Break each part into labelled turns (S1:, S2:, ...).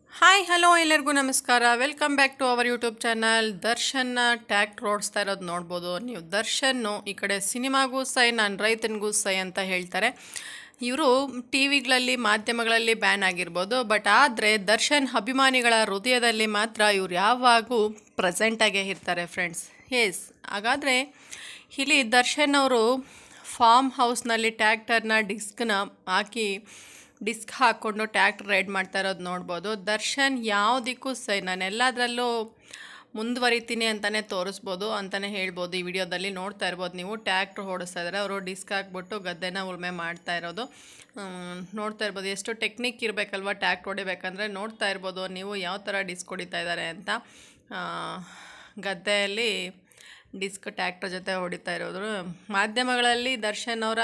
S1: hi hello ಎಲ್ಲರಿಗೂ ನಮಸ್ಕಾರ welcome back to our YouTube channel ದರ್ಶನ್ನ ಟ್ಯಾಕ್ಟ್ ಓಡಿಸ್ತಾ ಇರೋದು ನೋಡ್ಬೋದು ನೀವು ದರ್ಶನ್ನು ಈ ಕಡೆ ಸಿನಿಮಾಗೂ ಸೈ ನಾನು ರೈತನಿಗೂ ಸೈ ಅಂತ ಹೇಳ್ತಾರೆ ಇವರು ಟಿ ವಿಗಳಲ್ಲಿ ಮಾಧ್ಯಮಗಳಲ್ಲಿ ಬ್ಯಾನ್ ಆಗಿರ್ಬೋದು ಬಟ್ ಆದರೆ ದರ್ಶನ್ ಅಭಿಮಾನಿಗಳ ಹೃದಯದಲ್ಲಿ ಮಾತ್ರ ಇವ್ರು ಯಾವಾಗೂ ಪ್ರೆಸೆಂಟಾಗೇ ಇರ್ತಾರೆ ಫ್ರೆಂಡ್ಸ್ ಎಸ್ ಹಾಗಾದರೆ ಇಲ್ಲಿ ದರ್ಶನ್ ಅವರು ಫಾರ್ಮ್ ಹೌಸ್ನಲ್ಲಿ ಟ್ಯಾಕ್ಟರ್ನ ಡಿಸ್ಕ್ನ ಹಾಕಿ ಡಿಸ್ಕ್ ಹಾಕ್ಕೊಂಡು ಟ್ಯಾಕ್ಟರ್ ರೈಡ್ ಮಾಡ್ತಾ ಇರೋದು ನೋಡ್ಬೋದು ದರ್ಶನ್ ಯಾವುದಕ್ಕೂ ಸೈ ನಾನು ಎಲ್ಲದರಲ್ಲೂ ಮುಂದುವರಿತೀನಿ ಅಂತಲೇ ತೋರಿಸ್ಬೋದು ಅಂತಲೇ ಹೇಳ್ಬೋದು ಈ ವಿಡಿಯೋದಲ್ಲಿ ನೋಡ್ತಾ ಇರ್ಬೋದು ನೀವು ಟ್ಯಾಕ್ಟ್ರ್ ಓಡಿಸ್ತಾ ಇದ್ದಾರೆ ಅವರು ಡಿಸ್ಕ್ ಹಾಕ್ಬಿಟ್ಟು ಗದ್ದೆನ ಉಳುಮೆ ಮಾಡ್ತಾ ಇರೋದು ಹ್ಮ್, ನೋಡ್ತಾ ಇರ್ಬೋದು ಎಷ್ಟು ಟೆಕ್ನಿಕ್ ಇರಬೇಕಲ್ವ ಟ್ಯಾಕ್ಟ್ ಹೊಡಿಬೇಕಂದ್ರೆ ನೋಡ್ತಾ ಇರ್ಬೋದು ನೀವು ಯಾವ ಥರ ಡಿಸ್ಕ್ ಹೊಡಿತಾ ಇದ್ದಾರೆ ಅಂತ ಆ, ಗದ್ದೆಯಲ್ಲಿ ಡಿಸ್ಕ್ ಟ್ಯಾಕ್ಟರ್ ಜೊತೆ ಹೊಡಿತಾ ಇರೋದು ಮಾಧ್ಯಮಗಳಲ್ಲಿ ದರ್ಶನ್ ಅವರ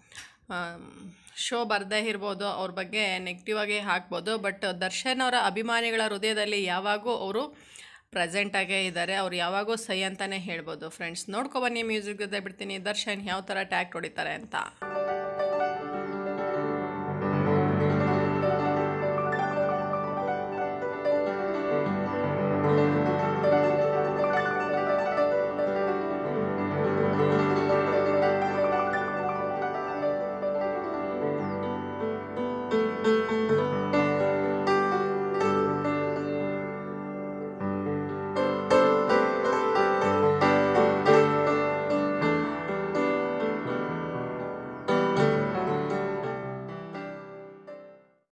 S1: ಶೋ ಬರದೇ ಇರ್ಬೋದು ಅವ್ರ ಬಗ್ಗೆ ನೆಗೆಟಿವ್ ಆಗಿ ಹಾಕ್ಬೋದು ಬಟ್ ದರ್ಶನ್ ಅವರ ಅಭಿಮಾನಿಗಳ ಹೃದಯದಲ್ಲಿ ಯಾವಾಗೂ ಅವರು ಪ್ರೆಸೆಂಟಾಗೇ ಇದ್ದಾರೆ ಅವ್ರು ಯಾವಾಗೂ ಸೈ ಅಂತಲೇ ಹೇಳ್ಬೋದು ಫ್ರೆಂಡ್ಸ್ ನೋಡ್ಕೊಬನ್ನಿ ಮ್ಯೂಸಿಕ್ ಜೊತೆ ಬಿಡ್ತೀನಿ ದರ್ಶನ್ ಯಾವ ಥರ ಟ್ಯಾಕ್ಟ್ ಹೊಡಿತಾರೆ ಅಂತ